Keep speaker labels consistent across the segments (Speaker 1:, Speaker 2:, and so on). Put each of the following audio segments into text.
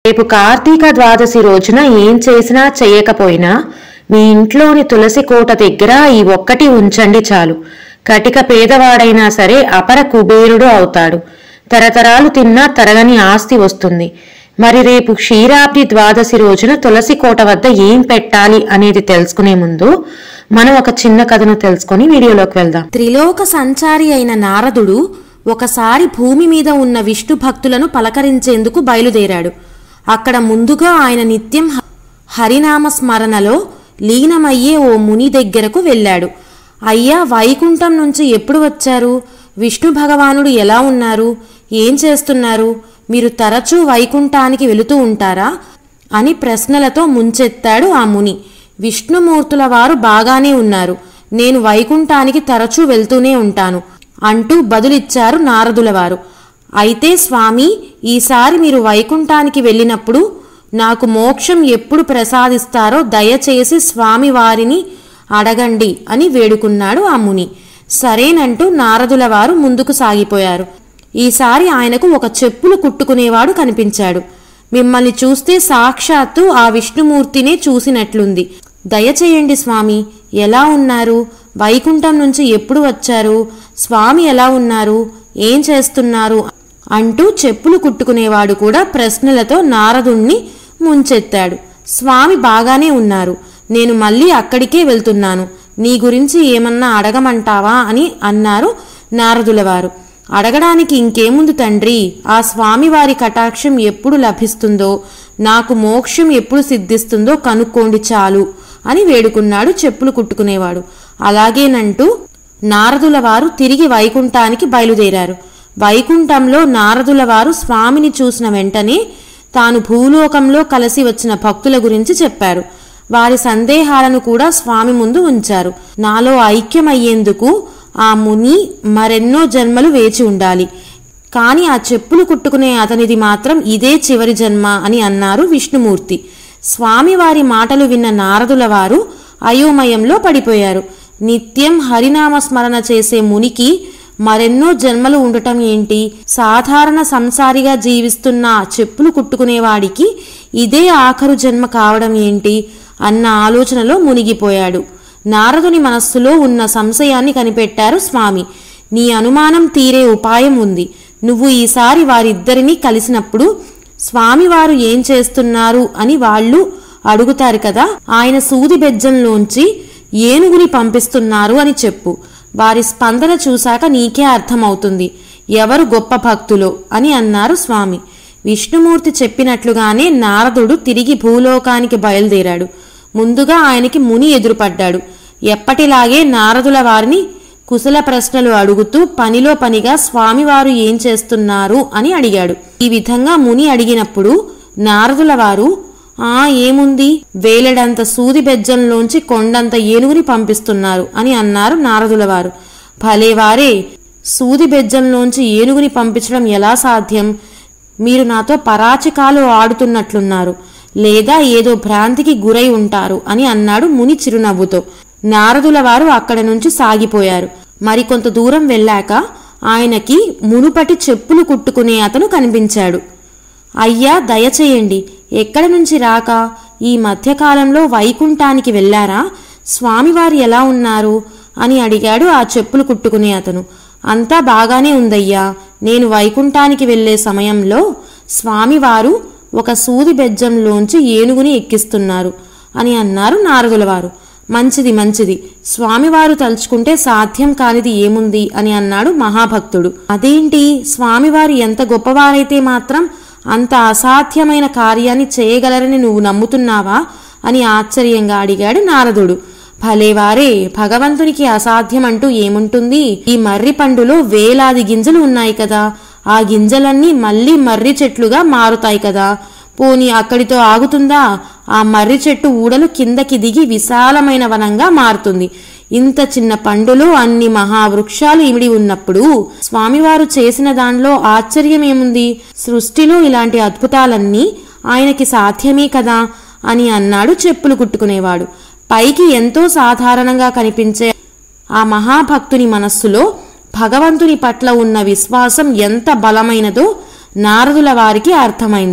Speaker 1: రేపు కార్తీక ద్వాదశి రోజున ఏం చేసినా చేయకపోయినా మీ ఇంట్లోని తులసి కోట దగ్గర ఈ ఒక్కటి ఉంచండి చాలు కటిక పేదవాడైనా సరే అపర కుబేరుడు అవుతాడు తరతరాలు తిన్నా తరగని ఆస్తి వస్తుంది మరి రేపు క్షీరాబ్ది ద్వాదశి రోజున తులసి కోట వద్ద ఏం పెట్టాలి అనేది తెలుసుకునే ముందు మనం ఒక చిన్న కథను తెలుసుకొని వీడియోలోకి వెళ్దాం
Speaker 2: త్రిలోక సంచారి అయిన నారదుడు ఒకసారి భూమి మీద ఉన్న విష్ణు భక్తులను పలకరించేందుకు బయలుదేరాడు అక్కడ ముందుగా ఆయన నిత్యం హ- హరినామ స్మరణలో లీనమయ్యే ఓ ముని దగ్గరకు వెళ్ళాడు అయ్యా వైకుంఠం నుంచి ఎప్పుడు వచ్చారు విష్ణు భగవానుడు ఎలా ఉన్నారు ఏం చేస్తున్నారు మీరు తరచూ వైకుంఠానికి వెళుతూ ఉంటారా అని ప్రశ్నలతో ముంచెత్తాడు ఆ ముని విష్ణుమూర్తుల వారు బాగానే ఉన్నారు నేను వైకుంఠానికి తరచూ వెళ్తూనే ఉంటాను అంటూ బదులిచ్చారు నారదుల వారు అయితే స్వామి ఈసారి మీరు వైకుంఠానికి వెళ్ళినప్పుడు నాకు మోక్షం ఎప్పుడు ప్రసాదిస్తారో దయచేసి స్వామి వారిని అడగండి అని వేడుకున్నాడు ఆ ముని సరేనంటూ నారదుల వారు ముందుకు సాగిపోయారు ఈసారి ఆయనకు ఒక చెప్పులు కుట్టుకునేవాడు కనిపించాడు మిమ్మల్ని చూస్తే సాక్షాత్తు ఆ విష్ణుమూర్తినే చూసినట్లుంది దయచేయండి స్వామి ఎలా ఉన్నారు వైకుంఠం నుంచి ఎప్పుడు వచ్చారు స్వామి ఎలా ఉన్నారు ఏం చేస్తున్నారు అంటూ చెప్పులు కుట్టుకునేవాడు కూడా ప్రశ్నలతో నారదుణ్ణి ముంచెత్తాడు స్వామి బాగానే ఉన్నారు నేను మళ్ళీ అక్కడికే వెళ్తున్నాను నీ గురించి ఏమన్నా అడగమంటావా అని అన్నారు నారదుల వారు అడగడానికి ఇంకేముంది తండ్రి ఆ స్వామివారి కటాక్షం ఎప్పుడు లభిస్తుందో నాకు మోక్షం ఎప్పుడు సిద్ధిస్తుందో కనుక్కోండి చాలు అని వేడుకున్నాడు చెప్పులు కుట్టుకునేవాడు అలాగేనంటూ నారదుల వారు తిరిగి వైకుంఠానికి బయలుదేరారు వైకుంఠంలో నారదుల వారు స్వామిని చూసిన వెంటనే తాను భూలోకంలో కలిసి వచ్చిన భక్తుల గురించి చెప్పారు వారి సందేహాలను కూడా స్వామి ముందు ఉంచారు నాలో ఐక్యమయ్యేందుకు ఆ ముని మరెన్నో జన్మలు వేచి ఉండాలి కాని ఆ చెప్పులు కుట్టుకునే అతనిది మాత్రం ఇదే చివరి జన్మ అని అన్నారు విష్ణుమూర్తి స్వామివారి మాటలు విన్న నారదుల వారు అయోమయంలో పడిపోయారు నిత్యం హరినామ స్మరణ చేసే మునికి మరెన్నో జన్మలు ఉండటం ఏంటి సాధారణ సంసారిగా జీవిస్తున్న ఆ చెప్పులు కుట్టుకునేవాడికి ఇదే ఆఖరు జన్మ కావడం ఏంటి అన్న ఆలోచనలో మునిగిపోయాడు నారదుని మనస్సులో ఉన్న సంశయాన్ని కనిపెట్టారు స్వామి నీ అనుమానం తీరే ఉపాయం ఉంది నువ్వు ఈసారి వారిద్దరినీ కలిసినప్పుడు స్వామివారు ఏం చేస్తున్నారు అని వాళ్ళు అడుగుతారు కదా ఆయన సూది బెజ్జంలోంచి ఏనుగుని పంపిస్తున్నారు అని చెప్పు వారి స్పందన చూశాక నీకే అర్థమవుతుంది ఎవరు గొప్ప భక్తులో అని అన్నారు స్వామి విష్ణుమూర్తి చెప్పినట్లుగానే నారదుడు తిరిగి భూలోకానికి బయలుదేరాడు ముందుగా ఆయనకి ముని ఎదురుపడ్డాడు ఎప్పటిలాగే నారదుల వారిని కుశల ప్రశ్నలు అడుగుతూ పనిలో పనిగా స్వామివారు ఏం చేస్తున్నారు అని అడిగాడు ఈ విధంగా ముని అడిగినప్పుడు నారదుల వారు ఆ ఏముంది వేలెడంత సూది బెజ్జంలోంచి కొండంత ఏనుగుని పంపిస్తున్నారు అని అన్నారు నారదుల వారు భలేవారే సూది బెజ్జంలోంచి ఏనుగుని పంపించడం ఎలా సాధ్యం మీరు నాతో పరాచికాలు ఆడుతున్నట్లున్నారు లేదా ఏదో భ్రాంతికి గురై ఉంటారు అని అన్నాడు ముని చిరునవ్వుతో నారదుల వారు అక్కడి నుంచి సాగిపోయారు మరికొంత దూరం వెళ్ళాక ఆయనకి మునుపటి చెప్పులు కుట్టుకునే అతను కనిపించాడు అయ్యా దయచేయండి ఎక్కడి నుంచి రాక ఈ మధ్యకాలంలో వైకుంఠానికి వెళ్ళారా స్వామివారు ఎలా ఉన్నారు అని అడిగాడు ఆ చెప్పులు కుట్టుకునే అతను అంతా బాగానే ఉందయ్యా నేను వైకుంఠానికి వెళ్ళే సమయంలో స్వామివారు ఒక సూది బెజ్జంలోంచి ఏనుగుని ఎక్కిస్తున్నారు అని అన్నారు నారదుల వారు మంచిది మంచిది స్వామివారు తలుచుకుంటే సాధ్యం కానిది ఏముంది అని అన్నాడు మహాభక్తుడు అదేంటి స్వామివారు ఎంత గొప్పవారైతే మాత్రం అంత అసాధ్యమైన కార్యాన్ని చేయగలరని నువ్వు నమ్ముతున్నావా అని ఆశ్చర్యంగా అడిగాడు నారదుడు భలేవారే భగవంతునికి అసాధ్యం అంటూ ఏముంటుంది ఈ మర్రి పండులో వేలాది గింజలు ఉన్నాయి కదా ఆ గింజలన్నీ మళ్ళీ మర్రి చెట్లుగా మారుతాయి కదా పోని అక్కడితో ఆగుతుందా ఆ మర్రి చెట్టు ఊడలు కిందకి దిగి విశాలమైన వనంగా మారుతుంది ఇంత చిన్న పండులో అన్ని మహావృక్షాలు ఇమిడి ఉన్నప్పుడు స్వామివారు చేసిన దానిలో ఆశ్చర్యమేముంది సృష్టిలో ఇలాంటి అద్భుతాలన్నీ ఆయనకి సాధ్యమే కదా అని అన్నాడు చెప్పులు కుట్టుకునేవాడు పైకి ఎంతో సాధారణంగా కనిపించే ఆ మహాభక్తుని మనస్సులో భగవంతుని పట్ల ఉన్న విశ్వాసం ఎంత బలమైనదో నారదుల వారికి అర్థమైంది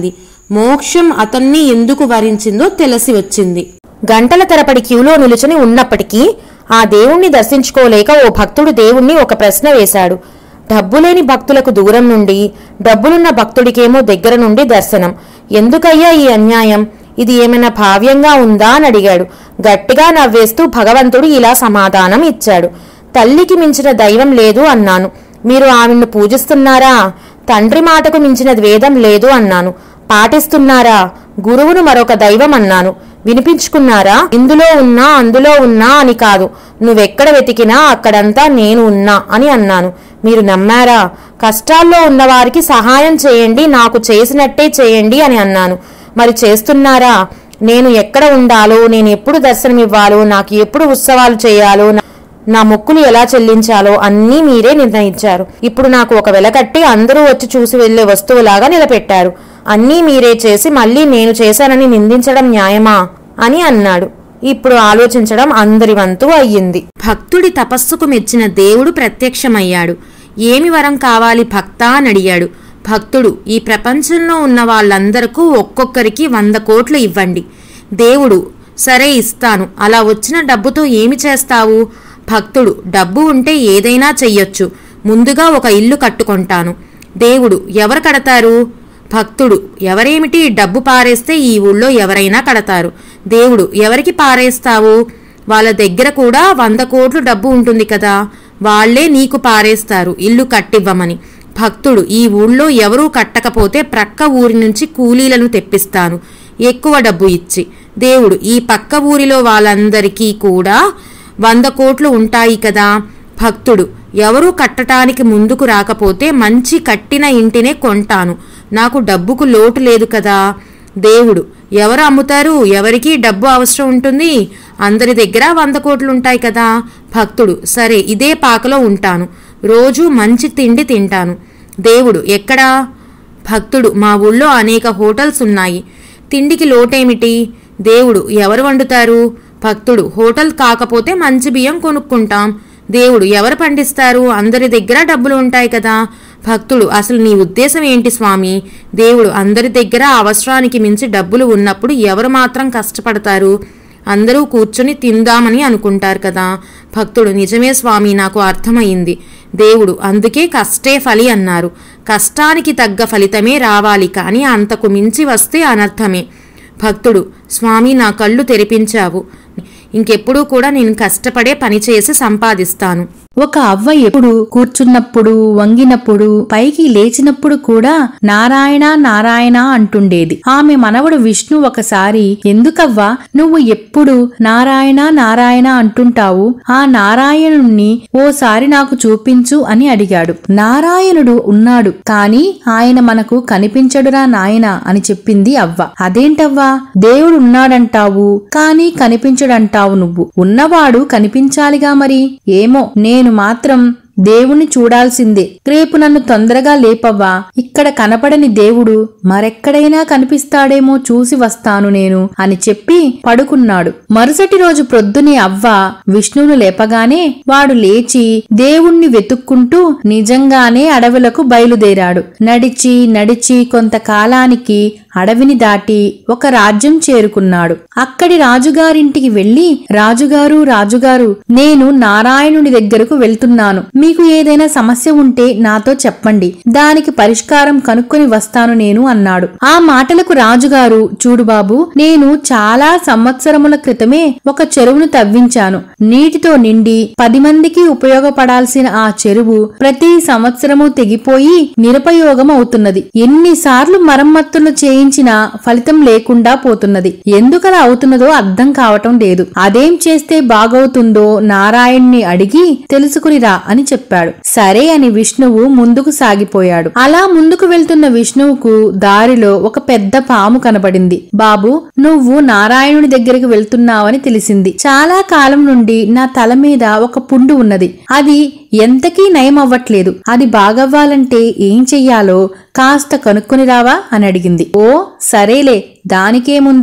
Speaker 2: మోక్షం అతన్ని ఎందుకు వరించిందో తెలిసి వచ్చింది గంటల తరబడి క్యూలో నిలుచుని ఉన్నప్పటికీ ఆ దేవుణ్ణి దర్శించుకోలేక ఓ భక్తుడు దేవుణ్ణి ఒక ప్రశ్న వేశాడు డబ్బులేని భక్తులకు దూరం నుండి డబ్బులున్న భక్తుడికేమో దగ్గర నుండి దర్శనం ఎందుకయ్యా ఈ అన్యాయం ఇది ఏమైనా భావ్యంగా ఉందా అని అడిగాడు గట్టిగా నవ్వేస్తూ భగవంతుడు ఇలా సమాధానం ఇచ్చాడు తల్లికి మించిన దైవం లేదు అన్నాను మీరు ఆవిడ్ను పూజిస్తున్నారా తండ్రి మాటకు మించిన వేదం లేదు అన్నాను పాటిస్తున్నారా గురువును మరొక దైవం అన్నాను వినిపించుకున్నారా ఇందులో ఉన్నా అందులో ఉన్నా అని కాదు నువ్వెక్కడ వెతికినా అక్కడంతా నేను ఉన్నా అని అన్నాను మీరు నమ్మారా కష్టాల్లో ఉన్నవారికి సహాయం చేయండి నాకు చేసినట్టే చేయండి అని అన్నాను మరి చేస్తున్నారా నేను ఎక్కడ ఉండాలో నేను ఎప్పుడు దర్శనమివ్వాలో నాకు ఎప్పుడు ఉత్సవాలు చేయాలో నా- నా మొక్కులు ఎలా చెల్లించాలో అన్నీ మీరే నిర్ణయించారు ఇప్పుడు నాకు ఒక వెలకట్టి అందరూ వచ్చి చూసి వెళ్లే వస్తువులాగా నిలబెట్టారు అన్నీ మీరే చేసి మళ్ళీ నేను చేశానని నిందించడం న్యాయమా అని అన్నాడు ఇప్పుడు ఆలోచించడం అందరి వంతు అయ్యింది భక్తుడి తపస్సుకు మెచ్చిన దేవుడు ప్రత్యక్షమయ్యాడు ఏమి వరం కావాలి భక్తా అని అడిగాడు భక్తుడు ఈ ప్రపంచంలో ఉన్న వాళ్ళందరకు ఒక్కొక్కరికి వంద కోట్లు ఇవ్వండి దేవుడు సరే ఇస్తాను అలా వచ్చిన డబ్బుతో ఏమి చేస్తావు భక్తుడు డబ్బు ఉంటే ఏదైనా చెయ్యొచ్చు ముందుగా ఒక ఇల్లు కట్టుకుంటాను దేవుడు ఎవరు కడతారు భక్తుడు ఎవరేమిటి డబ్బు పారేస్తే ఈ ఊళ్ళో ఎవరైనా కడతారు దేవుడు ఎవరికి పారేస్తావు వాళ్ళ దగ్గర కూడా వంద కోట్లు డబ్బు ఉంటుంది కదా వాళ్ళే నీకు పారేస్తారు ఇల్లు కట్టివ్వమని భక్తుడు ఈ ఊళ్ళో ఎవరూ కట్టకపోతే ప్రక్క ఊరి నుంచి కూలీలను తెప్పిస్తాను ఎక్కువ డబ్బు ఇచ్చి దేవుడు ఈ పక్క ఊరిలో వాళ్ళందరికీ కూడా వంద కోట్లు ఉంటాయి కదా భక్తుడు ఎవరూ కట్టటానికి ముందుకు రాకపోతే మంచి కట్టిన ఇంటినే కొంటాను నాకు డబ్బుకు లోటు లేదు కదా దేవుడు ఎవరు అమ్ముతారు ఎవరికి డబ్బు అవసరం ఉంటుంది అందరి దగ్గర వంద కోట్లు ఉంటాయి కదా భక్తుడు సరే ఇదే పాకలో ఉంటాను రోజు మంచి తిండి తింటాను దేవుడు ఎక్కడా భక్తుడు మా ఊళ్ళో అనేక హోటల్స్ ఉన్నాయి తిండికి లోటేమిటి దేవుడు ఎవరు వండుతారు భక్తుడు హోటల్ కాకపోతే మంచి బియ్యం కొనుక్కుంటాం దేవుడు ఎవరు పండిస్తారు అందరి దగ్గర డబ్బులు ఉంటాయి కదా భక్తుడు అసలు నీ ఉద్దేశం ఏంటి స్వామి దేవుడు అందరి దగ్గర అవసరానికి మించి డబ్బులు ఉన్నప్పుడు ఎవరు మాత్రం కష్టపడతారు అందరూ కూర్చొని తిందామని అనుకుంటారు కదా భక్తుడు నిజమే స్వామి నాకు అర్థమైంది దేవుడు అందుకే కష్టే ఫలి అన్నారు కష్టానికి తగ్గ ఫలితమే రావాలి కానీ అంతకు మించి వస్తే అనర్థమే భక్తుడు స్వామి నా కళ్ళు తెరిపించావు ఇంకెప్పుడూ కూడా నేను కష్టపడే పని చేసి సంపాదిస్తాను
Speaker 3: ఒక అవ్వ ఎప్పుడు కూర్చున్నప్పుడు వంగినప్పుడు పైకి లేచినప్పుడు కూడా నారాయణ నారాయణ అంటుండేది ఆమె మనవడు విష్ణు ఒకసారి ఎందుకవ్వా నువ్వు ఎప్పుడు నారాయణ నారాయణ అంటుంటావు ఆ నారాయణుణ్ణి ఓసారి నాకు చూపించు అని అడిగాడు నారాయణుడు ఉన్నాడు కాని ఆయన మనకు కనిపించడురా నాయన అని చెప్పింది అవ్వ అదేంటవ్వా దేవుడు ఉన్నాడంటావు కాని కనిపించడంటావు నువ్వు ఉన్నవాడు కనిపించాలిగా మరి ఏమో నేను మాత్రం దేవుణ్ణి చూడాల్సిందే రేపు నన్ను తొందరగా లేపవ్వా ఇక్కడ కనపడని దేవుడు మరెక్కడైనా కనిపిస్తాడేమో చూసి వస్తాను నేను అని చెప్పి పడుకున్నాడు మరుసటి రోజు ప్రొద్దునే అవ్వ విష్ణువును లేపగానే వాడు లేచి దేవుణ్ణి వెతుక్కుంటూ నిజంగానే అడవులకు బయలుదేరాడు నడిచి నడిచి కొంతకాలానికి అడవిని దాటి ఒక రాజ్యం చేరుకున్నాడు అక్కడి రాజుగారింటికి వెళ్లి రాజుగారు రాజుగారు నేను నారాయణుడి దగ్గరకు వెళ్తున్నాను మీకు ఏదైనా సమస్య ఉంటే నాతో చెప్పండి దానికి పరిష్కారం కనుక్కొని వస్తాను నేను అన్నాడు ఆ మాటలకు రాజుగారు చూడు బాబు నేను చాలా సంవత్సరముల క్రితమే ఒక చెరువును తవ్వించాను నీటితో నిండి పది మందికి ఉపయోగపడాల్సిన ఆ చెరువు ప్రతి సంవత్సరము తెగిపోయి నిరుపయోగం అవుతున్నది ఎన్నిసార్లు మరమ్మతులు చేయించినా ఫలితం లేకుండా పోతున్నది ఎందుకలా అవుతున్నదో అర్థం కావటం లేదు అదేం చేస్తే బాగవుతుందో నారాయణ్ణి అడిగి తెలుసుకునిరా అని చెప్పాడు సరే అని విష్ణువు ముందుకు సాగిపోయాడు అలా ముందుకు వెళ్తున్న విష్ణువుకు దారిలో ఒక పెద్ద పాము కనబడింది బాబు నువ్వు నారాయణుడి దగ్గరికి వెళ్తున్నావని తెలిసింది చాలా కాలం నుండి నా తల మీద ఒక పుండు ఉన్నది అది ఎంతకీ నయం అవ్వట్లేదు అది బాగవ్వాలంటే ఏం చెయ్యాలో కాస్త కనుక్కొని రావా అని అడిగింది ఓ సరేలే దానికేముంది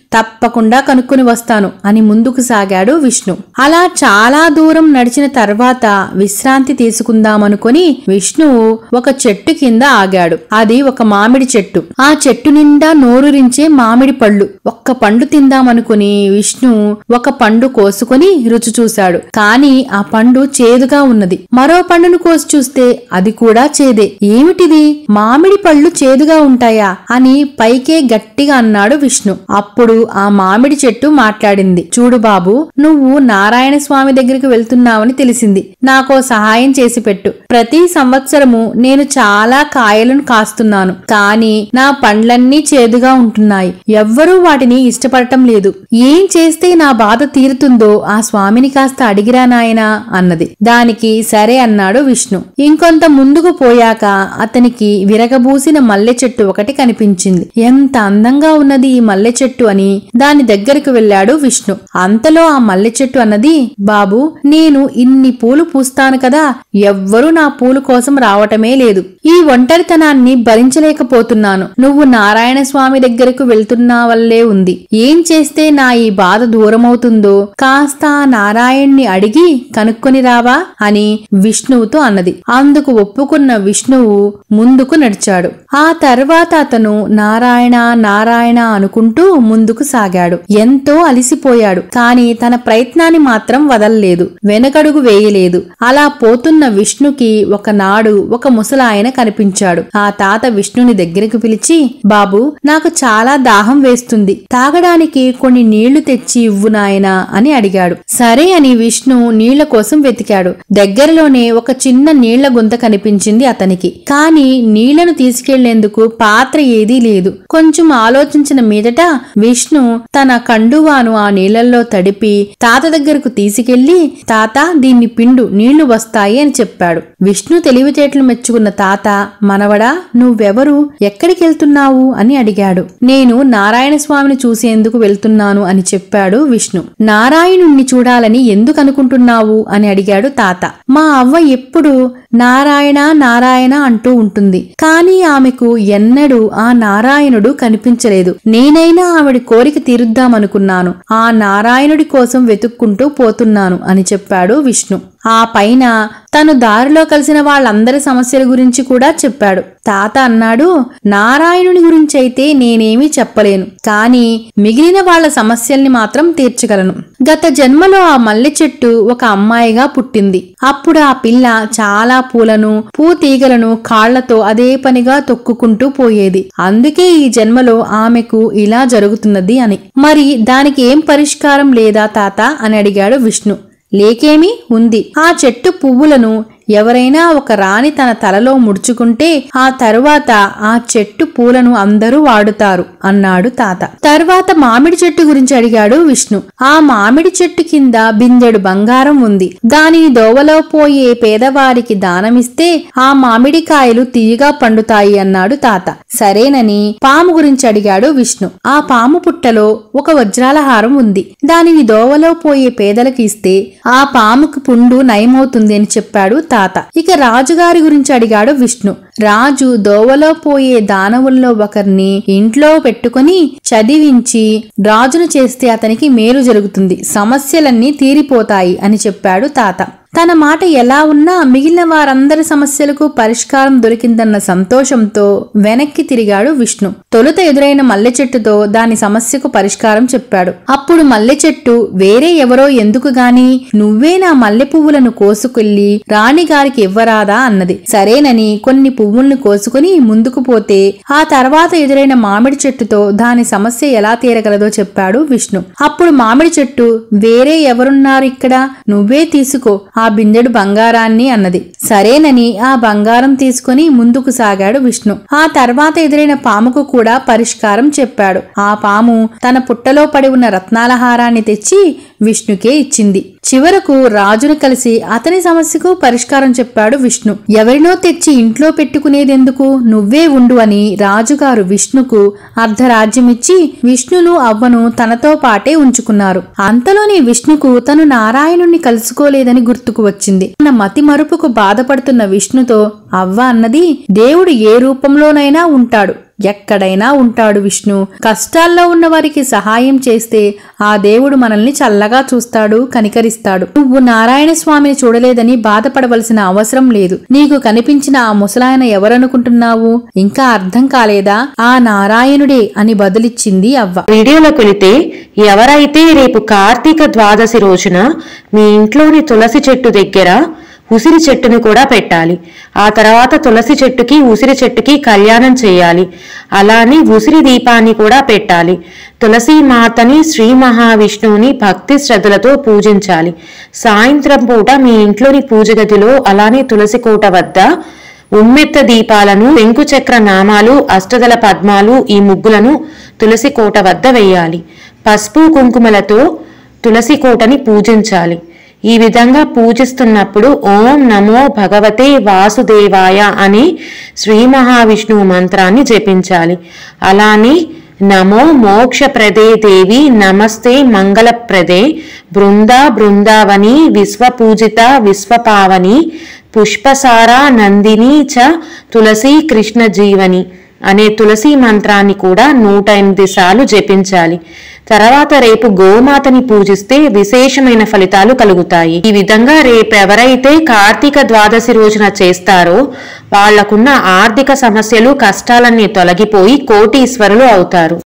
Speaker 3: తప్పకుండా కనుక్కొని వస్తాను అని ముందుకు సాగాడు విష్ణు అలా చాలా దూరం నడిచిన తర్వాత విశ్రాంతి తీసుకుందామనుకొని విష్ణువు ఒక చెట్టు కింద ఆగాడు అది ఒక మామిడి చెట్టు ఆ చెట్టు నిండా నోరూరించే మామిడి పళ్ళు ఒక్క పండు తిందామనుకుని విష్ణు ఒక పండు కోసుకొని రుచి చూశాడు కాని ఆ పండు చేదుగా ఉన్నది మరో పండును కోసి చూస్తే అది కూడా చేదే ఏమిటిది మామిడి పళ్ళు చేదుగా ఉంటాయా అని పైకే గట్టిగా అన్నాడు విష్ణు అప్పుడు ఆ మామిడి చెట్టు మాట్లాడింది చూడు బాబు నువ్వు నారాయణ స్వామి దగ్గరికి వెళ్తున్నావని తెలిసింది నాకో సహాయం చేసి పెట్టు ప్రతి సంవత్సరము నేను చాలా కాయలను కాస్తున్నాను కానీ నా పండ్లన్నీ చేదుగా ఉంటున్నాయి ఎవ్వరూ వాటిని ఇష్టపడటం లేదు ఏం చేస్తే నా బాధ తీరుతుందో ఆ స్వామిని కాస్త అడిగిరా నాయనా అన్నది దానికి సరే అన్నాడు విష్ణు ఇంకొంత ముందుకు పోయాక అతనికి విరగబూసిన మల్లె చెట్టు ఒకటి కనిపించింది ఎంత అందంగా ఉన్నది ఈ మల్లె చెట్టు అని దాని దగ్గరకు వెళ్ళాడు విష్ణు అంతలో ఆ మల్లె చెట్టు అన్నది బాబు నేను ఇన్ని పూలు పూస్తాను కదా ఎవ్వరూ నా పూలు కోసం రావటమే లేదు ఈ ఒంటరితనాన్ని భరించలేకపోతున్నాను నువ్వు నారాయణ స్వామి దగ్గరకు వెళ్తున్నా వల్లే ఉంది ఏం చేస్తే నా ఈ బాధ దూరమవుతుందో కాస్త ఆ నారాయణ్ణి అడిగి కనుక్కొని రావా అని విష్ణువుతో అన్నది అందుకు ఒప్పుకున్న విష్ణువు ముందుకు నడిచాడు ఆ తర్వాత అతను నారాయణ నారాయణ అనుకుంటూ ముందుకు సాగాడు ఎంతో అలిసిపోయాడు కాని తన ప్రయత్నాన్ని మాత్రం వదల్లేదు వెనకడుగు వేయలేదు అలా పోతున్న విష్ణుకి ఒకనాడు ఒక ముసలాయన కనిపించాడు ఆ తాత విష్ణుని దగ్గరికి పిలిచి బాబు నాకు చాలా దాహం వేస్తుంది తాగడానికి కొన్ని నీళ్లు తెచ్చి ఇవ్వు నాయనా అని అడిగాడు సరే అని విష్ణు నీళ్ల కోసం వెతికాడు దగ్గరలోనే ఒక చిన్న నీళ్ల గుంత కనిపించింది అతనికి కాని నీళ్లను తీసుకెళ్లేందుకు పాత్ర ఏదీ లేదు కొంచెం ఆలోచించిన మీదట విష్ణు తన కండువాను ఆ నీళ్లలో తడిపి తాత దగ్గరకు తీసుకెళ్లి తాత దీన్ని పిండు నీళ్లు వస్తాయి అని చెప్పాడు విష్ణు తెలివితేటలు మెచ్చుకున్న తాత మనవడా నువ్వెవరు ఎక్కడికెళ్తున్నావు అని అడిగాడు నేను నారాయణ స్వామిని చూసేందుకు వెళ్తున్నాను అని చెప్పాడు విష్ణు నారాయణుణ్ణి చూడాలని ఎందుకు అనుకుంటున్నావు అని అడిగాడు తాత మా అవ్వ ఎప్పుడు నారాయణ నారాయణ అంటూ ఉంటుంది కానీ ఆమెకు ఎన్నడూ ఆ నారాయణుడు కనిపించలేదు నేనైనా ఆవిడ కోరిక తీరుద్దామనుకున్నాను ఆ నారాయణుడి కోసం వెతుక్కుంటూ పోతున్నాను అని చెప్పాడు విష్ణు ఆ పైన తను దారిలో కలిసిన వాళ్ళందరి సమస్యల గురించి కూడా చెప్పాడు తాత అన్నాడు నారాయణుని గురించి అయితే నేనేమీ చెప్పలేను కానీ మిగిలిన వాళ్ళ సమస్యల్ని మాత్రం తీర్చగలను గత జన్మలో ఆ మల్లె చెట్టు ఒక అమ్మాయిగా పుట్టింది అప్పుడు ఆ పిల్ల చాలా పూలను పూతీగలను కాళ్లతో అదే పనిగా తొక్కుకుంటూ పోయేది అందుకే ఈ జన్మలో ఆమెకు ఇలా జరుగుతున్నది అని మరి దానికి ఏం పరిష్కారం లేదా తాత అని అడిగాడు విష్ణు లేకేమి ఉంది ఆ చెట్టు పువ్వులను ఎవరైనా ఒక రాణి తన తలలో ముడుచుకుంటే ఆ తరువాత ఆ చెట్టు పూలను అందరూ వాడుతారు అన్నాడు తాత తర్వాత మామిడి చెట్టు గురించి అడిగాడు విష్ణు ఆ మామిడి చెట్టు కింద బిందెడు బంగారం ఉంది దానిని దోవలో పోయే పేదవారికి దానమిస్తే ఆ మామిడికాయలు తీయగా పండుతాయి అన్నాడు తాత సరేనని పాము గురించి అడిగాడు విష్ణు ఆ పాము పుట్టలో ఒక వజ్రాల హారం ఉంది దానిని దోవలో పోయే పేదలకు ఇస్తే ఆ పాముకు పుండు నయమవుతుంది అని చెప్పాడు తాత ఇక రాజుగారి గురించి అడిగాడు విష్ణు రాజు దోవలో పోయే దానవుల్లో ఒకరిని ఇంట్లో పెట్టుకుని చదివించి రాజును చేస్తే అతనికి మేలు జరుగుతుంది సమస్యలన్నీ తీరిపోతాయి అని చెప్పాడు తాత తన మాట ఎలా ఉన్నా మిగిలిన వారందరి సమస్యలకు పరిష్కారం దొరికిందన్న సంతోషంతో వెనక్కి తిరిగాడు విష్ణు తొలుత ఎదురైన మల్లె చెట్టుతో దాని సమస్యకు పరిష్కారం చెప్పాడు అప్పుడు మల్లె చెట్టు వేరే ఎవరో ఎందుకు గాని నువ్వే నా మల్లె పువ్వులను కోసుకెళ్లి రాణిగారికి ఇవ్వరాదా అన్నది సరేనని కొన్ని పువ్వుల్ని కోసుకుని ముందుకు పోతే ఆ తర్వాత ఎదురైన మామిడి చెట్టుతో దాని సమస్య ఎలా తీరగలదో చెప్పాడు విష్ణు అప్పుడు మామిడి చెట్టు వేరే ఎవరున్నారు ఇక్కడ నువ్వే తీసుకో ఆ బిందెడు బంగారాన్ని అన్నది సరేనని ఆ బంగారం తీసుకుని ముందుకు సాగాడు విష్ణు ఆ తర్వాత ఎదురైన పాముకు కూడా పరిష్కారం చెప్పాడు ఆ పాము తన పుట్టలో పడి ఉన్న రత్నాల హారాన్ని తెచ్చి విష్ణుకే ఇచ్చింది చివరకు రాజును కలిసి అతని సమస్యకు పరిష్కారం చెప్పాడు విష్ణు ఎవరినో తెచ్చి ఇంట్లో పెట్టుకునేదెందుకు నువ్వే ఉండు అని రాజుగారు విష్ణుకు అర్ధరాజ్యమిచ్చి విష్ణును అవ్వను తనతో పాటే ఉంచుకున్నారు అంతలోనే విష్ణుకు తను నారాయణుణ్ణి కలుసుకోలేదని గుర్తుకు వచ్చింది తన మతి మరుపుకు బాధపడుతున్న విష్ణుతో అవ్వ అన్నది దేవుడు ఏ రూపంలోనైనా ఉంటాడు ఎక్కడైనా ఉంటాడు విష్ణు కష్టాల్లో ఉన్న వారికి సహాయం చేస్తే ఆ దేవుడు మనల్ని చల్లగా చూస్తాడు కనికరిస్తాడు నువ్వు నారాయణ స్వామిని చూడలేదని బాధపడవలసిన అవసరం లేదు నీకు కనిపించిన ఆ ముసలాయన ఎవరనుకుంటున్నావు ఇంకా అర్థం కాలేదా ఆ నారాయణుడే అని బదులిచ్చింది అవ్వ
Speaker 1: వీడియోలోకి వెళితే ఎవరైతే రేపు కార్తీక ద్వాదశి రోజున మీ ఇంట్లోని తులసి చెట్టు దగ్గర ఉసిరి చెట్టును కూడా పెట్టాలి ఆ తర్వాత తులసి చెట్టుకి ఉసిరి చెట్టుకి కళ్యాణం చేయాలి అలానే ఉసిరి దీపాన్ని కూడా పెట్టాలి తులసి మాతని శ్రీ మహావిష్ణువుని భక్తి శ్రద్ధలతో పూజించాలి సాయంత్రం పూట మీ ఇంట్లోని పూజ గదిలో అలానే తులసి కోట వద్ద ఉమ్మెత్త దీపాలను శంకుచక్ర నామాలు అష్టదల పద్మాలు ఈ ముగ్గులను తులసి కోట వద్ద వేయాలి పసుపు కుంకుమలతో తులసి కోటని పూజించాలి ఈ విధంగా పూజిస్తున్నప్పుడు ఓం నమో భగవతే వాసుదేవాయ అని శ్రీ మహావిష్ణువు మంత్రాన్ని జపించాలి అలానే నమో మోక్షప్రదే దేవి నమస్తే మంగళప్రదే బృందా బృందావని విశ్వపూజిత విశ్వపావని పుష్పసార నందిని చ తులసి కృష్ణ జీవని అనే తులసి మంత్రాన్ని కూడా నూట ఎనిమిది సార్లు జపించాలి తర్వాత రేపు గోమాతని పూజిస్తే విశేషమైన ఫలితాలు కలుగుతాయి ఈ విధంగా రేపు ఎవరైతే కార్తీక ద్వాదశి రోజున చేస్తారో వాళ్లకున్న ఆర్థిక సమస్యలు కష్టాలన్నీ తొలగిపోయి కోటీశ్వరులు అవుతారు